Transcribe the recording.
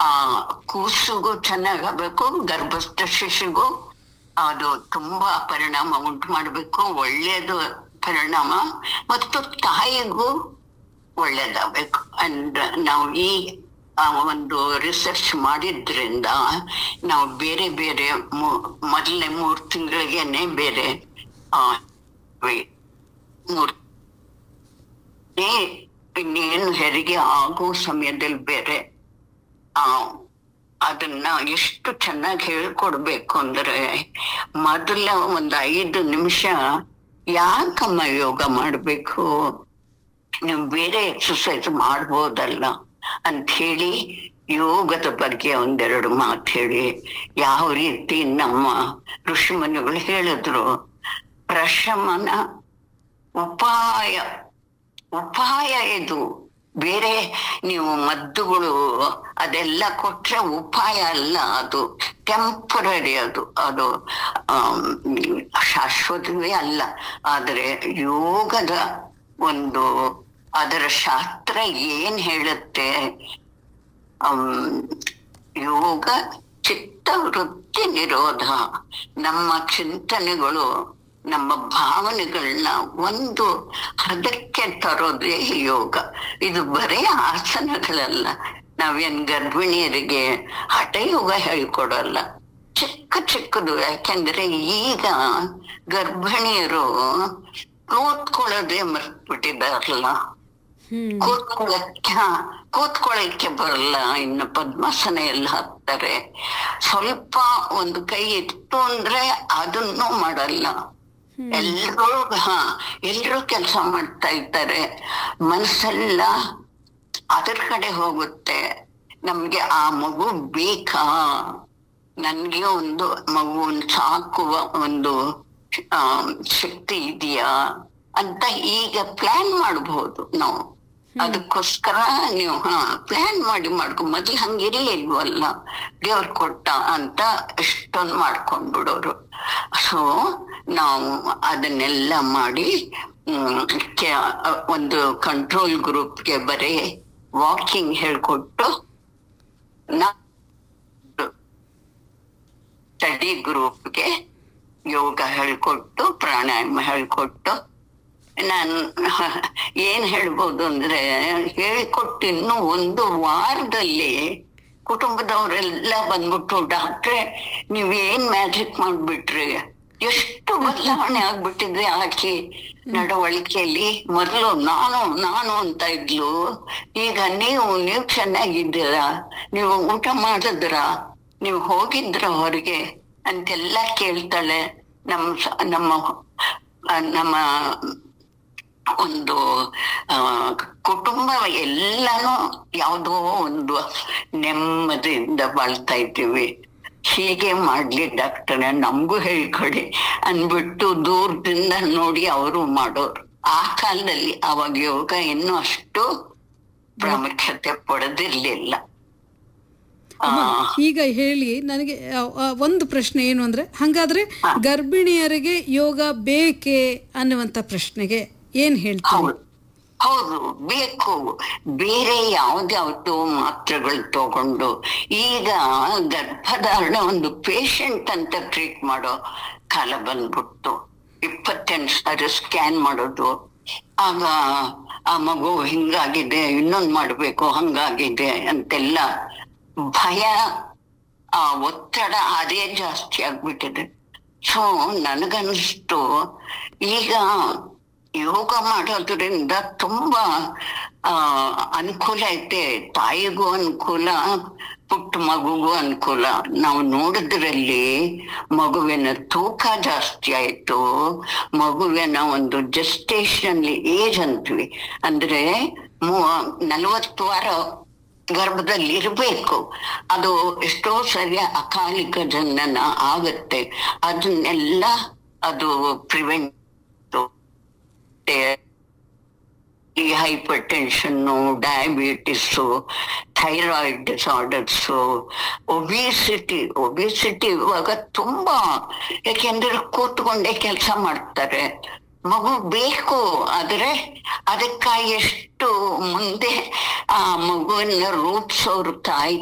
ಆ ಕೂಸಿಗೂ ಚೆನ್ನಾಗಬೇಕು ಗರ್ಭಸ್ಥ ಶಿಶುಗೂ ಅದು ತುಂಬಾ ಪರಿಣಾಮ ಉಂಟು ಮಾಡಬೇಕು ಒಳ್ಳೆಯದು ಪರಿಣಾಮ ಮತ್ತು ತಾಯಿಗೂ ಒಳ್ಳೇದಾಗಬೇಕು ಅಂಡ್ ನಾವು ಈ ಆ, ಒಂದು ರಿಸರ್ಚ್ ಮಾಡಿದ್ರಿಂದ ನಾವು ಬೇರೆ ಬೇರೆ ಮೂ- ಮೊದಲನೇ ಮೂರು ತಿಂಗಳಿಗೆನೆ ಬೇರೆ ಆ, ವಿ- ಮೂರು ಏ- ಇನ್ನೇನು ಹೆರಿಗೆ ಆಗೋ ಸಮಯದಲ್ಲಿ ಬೇರೆ ಆ ಅದನ್ನ ಎಷ್ಟು ಚೆನ್ನಾಗಿ ಹೇಳ್ಕೊಡ್ಬೇಕು ಅಂದ್ರೆ ಮೊದಲ ಒಂದು ಐದು ನಿಮಿಷ ಯಾಕಮ್ಮ ಯೋಗ ಮಾಡ್ಬೇಕು ನೀವು ಬೇರೆ ಎಕ್ಸಸೈಸ್ ಮಾಡ್ಬೋದಲ್ಲ ಅಂತ ಹೇಳಿ ಯೋಗದ ಬಗ್ಗೆ ಒಂದೆರಡು ಮಾತು ಹೇಳಿ ಯಾವ ರೀತಿ ನಮ್ಮ ಋಷಿಮುನಿಗಳು ಹೇಳಿದ್ರು ಪ್ರಶಮನ ಉಪಾಯ ಉಪಾಯ ಇದು ಬೇರೆ ನೀವು ಮದ್ದುಗಳು ಅದೆಲ್ಲ ಕೊಟ್ರೆ ಉಪಾಯ ಅಲ್ಲ ಅದು ಟೆಂಪರರಿ ಅದು ಅದು ಆಮ್, ಶಾಶ್ವತವೇ ಅಲ್ಲ ಆದರೆ ಯೋಗದ ಒಂದು ಅದರ ಶಾಸ್ತ್ರ ಏನ್ ಹೇಳುತ್ತೆ ಆಮ್, ಯೋಗ ಚಿತ್ತ ವೃತ್ತಿ ನಿರೋಧ ನಮ್ಮ ಚಿಂತನೆಗಳು ನಮ್ಮ ಭಾವನೆಗಳನ್ನ ಒಂದು ಹದಕ್ಕೆ ತರೋದೇ ಯೋಗ ಇದು ಬರೇ ಆಸನಗಳಲ್ಲ ನಾವೇನ್ ಗರ್ಭಿಣಿಯರಿಗೆ ಹಠಯೋಗ ಹೇಳ್ಕೊಡಲ್ಲ ಚಿಕ್ಕ ಚಿಕ್ಕದು ಯಾಕೆಂದ್ರೆ ಈಗ ಗರ್ಭಿಣಿಯರು ಕೂತ್ಕೊಳ್ಳೋದೇ ಮರ್ತ್ಬಿಟ್ಟಿದಾರಲ್ಲ ಹ್ಮ್ ಕೂತ್ಕೊಳ್ಳಕ್ಕೆ ಹಾ, ಕೂತ್ಕೊಳ್ಳಕ್ಕೆ ಬರಲ್ಲ ಇನ್ನು ಪದ್ಮಾಸನ ಎಲ್ಲ ಹಾಕ್ತಾರೆ ಸ್ವಲ್ಪ ಒಂದು ಕೈ ಇತ್ತು ಅಂದ್ರೆ ಅದನ್ನು ಮಾಡಲ್ಲ ಎಲ್ರೂ ಹಾ ಎಲ್ರೂ ಕೆಲಸ ಮಾಡ್ತಾ ಇದ್ದಾರೆ ಮನಸ್ಸೆಲ್ಲ ಅದರ ಕಡೆ ಹೋಗುತ್ತೆ ನಮ್ಗೆ ಆ ಮಗು ಬೇಕಾ ನನ್ಗೆ ಒಂದು ಮಗುವನ್ ಸಾಕುವ ಒಂದು ಆ, ಶಕ್ತಿ ಇದೆಯಾ ಅಂತ ಈಗ ಪ್ಲಾನ್ ಮಾಡಬಹುದು ನಾವು ಅದಕ್ಕೋಸ್ಕರ ನೀವು ಹಾ ಪ್ಲಾನ್ ಮಾಡಿ ಮಾಡ್ಕೊ ಮೊದ್ಲು ಹಂಗಿರ್ಲಿಲ್ವಲ್ಲ ದೇವ್ರು ಕೊಟ್ಟ ಅಂತ ಎಷ್ಟೊಂದು ಮಾಡ್ಕೊಂಡ್ಬಿಡೋರು ಸೊ ನಾವು ಅದನ್ನೆಲ್ಲ ಮಾಡಿ ಹ್ಮ್, ಕೆ- ಒಂದು ಕಂಟ್ರೋಲ್ ಗ್ರೂಪ್ಗೆ ಬರೀ ವಾಕಿಂಗ್ ಹೇಳ್ಕೊಟ್ಟು ನಾ ಸ್ಟಡಿ ಗ್ರೂಪ್ಗೆ ಯೋಗ ಹೇಳ್ಕೊಟ್ಟು ಪ್ರಾಣಾಯಾಮ ಹೇಳ್ಕೊಟ್ಟು ನಾನು ಏನ್ ಹೇಳ್ಬೋದು ಅಂದ್ರೆ ಹೇಳ್ಕೊಟ್ಟು ಇನ್ನು ಒಂದು ವಾರದಲ್ಲಿ ಕುಟುಂಬದವರೆಲ್ಲ ಬಂದ್ಬಿಟ್ಟು ಡಾಕ್ಟ್ರೆ ನೀವೇನ್ ಮ್ಯಾಜಿಕ್ ಮಾಡ್ಬಿಟ್ರಿ ಎಷ್ಟು ಬದಲಾವಣೆ ಆಗ್ಬಿಟ್ಟಿದೆ ಆಕೆ ನಡವಳಿಕೆಯಲ್ಲಿ ಮೊದಲು ನಾನು ನಾನು ಅಂತ ಇದ್ಲು ಈಗ ನೀವು ನೀವು ಚೆನ್ನಾಗಿದ್ದೀರಾ ನೀವು ಊಟ ಮಾಡಿದ್ರಾ ನೀವು ಹೋಗಿದ್ರ ಹೊರಗೆ ಅಂತೆಲ್ಲ ಕೇಳ್ತಾಳೆ ನಮ್ಮ ಸ- ನಮ್ಮ ಆ, ನಮ್ಮ ಒಂದು ಆ, ಕುಟುಂಬ ಎಲ್ಲಾನು ಯಾವುದೋ ಒಂದು ನೆಮ್ಮದಿಯಿಂದ ಬಾಳ್ತಾ ಇದ್ದೀವಿ ಹೀಗೆ ಮಾಡ್ಲಿ ಡಾಕ್ಟರ್ ನಮಗೂ ಹೇಳ್ಕೊಡಿ ಅನ್ಬಿಟ್ಟು ದೂರದಿಂದ ನೋಡಿ ಅವರು ಮಾಡೋರು ಆ ಕಾಲದಲ್ಲಿ ಅವಾಗ ಯೋಗ ಇನ್ನೂ ಅಷ್ಟು ಪ್ರಾಮುಖ್ಯತೆ ಪಡೆದಿರ್ಲಿಲ್ಲ ಆ, ಅಮ್ಮ, ಈಗ ಹೇಳಿ ನನಗೆ ಆ, ಆ, ಒಂದು ಪ್ರಶ್ನೆ ಏನು ಅಂದ್ರೆ ಹಂಗಾದ್ರೆ ಗರ್ಭಿಣಿಯರಿಗೆ ಯೋಗ ಬೇಕೇ ಅನ್ನುವಂತ ಪ್ರಶ್ನೆಗೆ ಏನ್ ಹೇಳ್ತೀವಿ ಹೌದು ಹೌದು ಬೇಕು ಬೇರೆ ಯಾವ್ದ್ಯಾವ್ದು ಮಾತ್ರೆಗಳು ತಗೊಂಡು ಈಗ ಗರ್ಭಧಾರಣೆ ಒಂದು ಪೇಷಂಟ್ ಅಂತ ಟ್ರೀಟ್ ಮಾಡೋ ಕಾಲ ಬಂದ್ಬಿಟ್ಟು ಇಪ್ಪತ್ತೆಂಟು ಸಾರಿ ಸ್ಕ್ಯಾನ್ ಮಾಡೋದು ಆಗ ಆ ಮಗು ಹಿಂಗಾಗಿದೆ ಇನ್ನೊಂದ್ ಮಾಡ್ಬೇಕು ಹಂಗಾಗಿದೆ ಅಂತೆಲ್ಲ ಭಯ ಆ ಒತ್ತಡ ಅದೇ ಜಾಸ್ತಿ ಆಗ್ಬಿಟ್ಟಿದೆ ಸೊ ನನಗನ್ನಿಸ್ತು ಈಗ ಯೋಗ ಮಾಡೋದ್ರಿಂದ ತುಂಬಾ ಆ ಅನುಕೂಲ ಐತೆ ತಾಯಿಗೂ ಅನುಕೂಲ ಪುಟ್ಟ ಮಗುಗೂ ಅನುಕೂಲ ನಾವು ನೋಡಿದ್ರಲ್ಲಿ ಮಗುವಿನ ತೂಕ ಜಾಸ್ತಿ ಆಯ್ತು ಮಗುವಿನ ಒಂದು ಜಸ್ಟೇಷನ್ ಏಜ್ ಅಂತೀವಿ ಅಂದ್ರೆ ಮೂ- ನಲವತ್ತು ವಾರ ಗರ್ಭದಲ್ಲಿ ಇರಬೇಕು ಅದು ಎಷ್ಟೋ ಸರಿ ಅಕಾಲಿಕ ಜನನ ಆಗುತ್ತೆ ಅದನ್ನೆಲ್ಲ ಅದು ಪ್ರಿವೆಂಟ್ ಈ hypertension diabetes thyroid disorders obesity obesity ಇವಾಗ ತುಂಬಾ ಯಾಕೆಂದ್ರೆ ಕೂತ್ಕೊಂಡೇ ಕೆಲಸ ಮಾಡ್ತಾರೆ ಮಗು ಬೇಕು ಆದ್ರೆ ಅದಕ್ಕಾಗಿ ಎಷ್ಟು ಮುಂದೆ ಆ ಮಗುವನ್ನ ರೂಪಿಸೋರು ತಾಯಿ